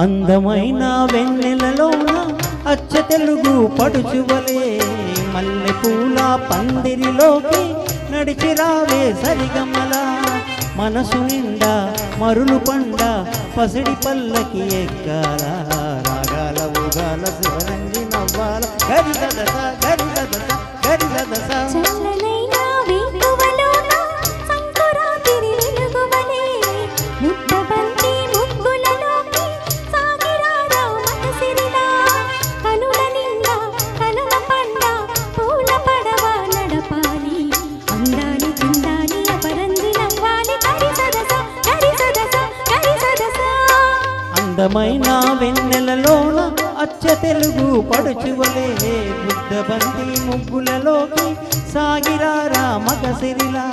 అందమైన వెన్నెలలోన అచ్చ తెలుగు పడుచువలే మల్లె పూల పందిరిలోకి నడిచి రావే సరిగమల మనసు నిండా మరులు పండ పసిడి పల్లకి ఎక్కాల రాగాల ఉగాల శివరంగి నవ్వాల గరి సదస గరి సదస గరి సదస చల్లనైన వేకువలోన సంకురాతిరి వెలుగువలే ముద్దబంతి ముగ్గులలోకి సాగిరారా మనసిరిలా కనుల నిండా కనుల పండ పూల పడవ నడపాలి అందాలి చిందాలి అపరంజి నవ్వాలి కరి సదస కరి సదస కరి సదస అందమైన వెన్నెలలోన అచ్చ తెలుగు పడుచువలే బుద్ధబంతి ముగ్గులలోకి సాగిరారా మగసిరిలా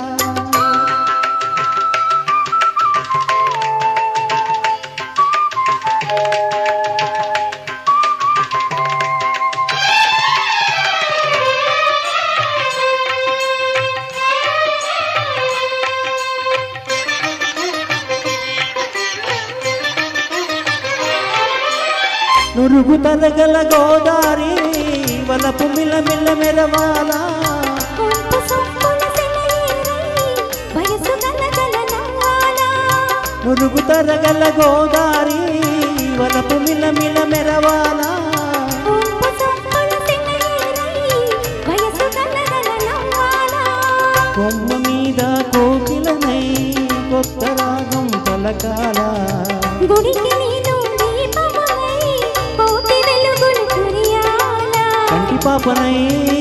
నురుగు తరగల గోదారి వలపు మిల మిల మెరవాలా కొంపు సొప్పుల సెలయేరై వయసు గలగల నవ్వాలా నురుగు తరగల గోదారి వలపు మిల మిల మెరవాలా కొంపు సొప్పుల సెలయేరై వయసు గలగల నవ్వాలా కొమ్మ మీద కోకిలనై కొత్త రాగం పలకాల గుడికి నేను దీపమై కోటి వెలుగులు కురియాలా కంటి పాపనై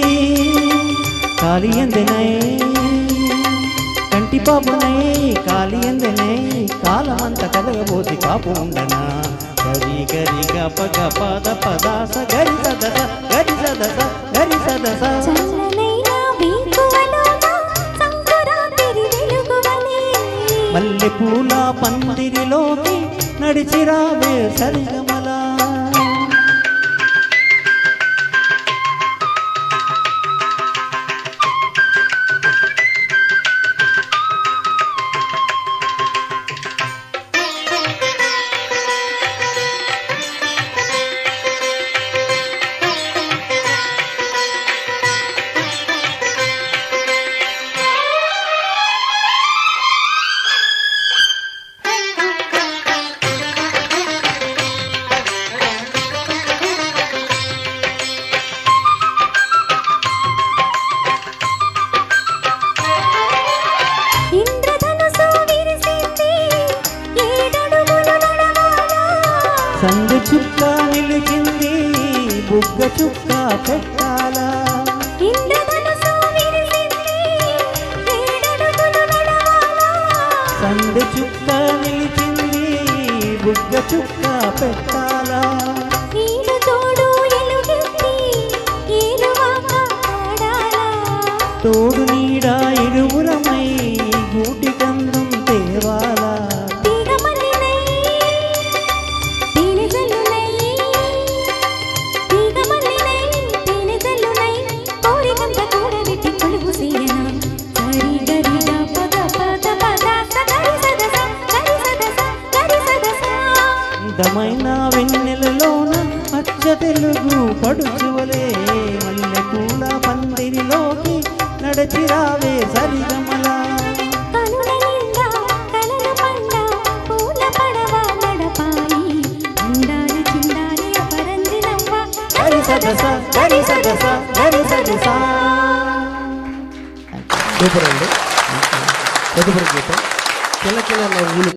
కాలి ఎందెనై కంటి పాపనై కాలి ఎందెనై కాలమంత కలగబోతి కాపు ఉండనా గరి గరి గప గప దప దాస గరి సదస గరి సదస గరి సదస చల్లనైన వేకువలోన సంకురాతిరి వెలుగువలే మల్లె పూల పందిరిలోకి నడిచిరావే సరిగమలా ఇంద్రధనుసు విరిసింది ఏడడుగుల నడవాలా సందు చుక్క నిలిచింది బుగ్గ చుక్క పెట్టాలా ఇంద్రధనుసు విరిసింది ఏడడుగుల నడవాలా సందు చుక్క నిలిచింది బుగ్గ చుక్క పెట్టాలా నీడు తోడు ఎలుగెత్తి ఏరువాక ఆడాలా తోడు నీడ ఇరువురమై గూటి కందం తేవాలా తీగమల్లినై తేనెజల్లునై తీగమల్లినై తేనెజల్లునై కోరికంత కూడబెట్టి కొలువు సేయనా సరి గరిగా పద పద పద సగరి సదస గరి సదస గరి సదస అందమైన వెన్నెలలోన అచ్చ తెలుగు పడుచువలే మల్లె పూల పందిరిలోకి నడచిరావే సరిగమలా కనుల నిండా కలల పండ పూల పడవ నడపాలి అందాలి చిందాలి అపరంజి నవ్వ గరి సదస గరి సదస గరి సదస సూపర్ అండి తదుపరి గీతం కిలకిల నవ్వులు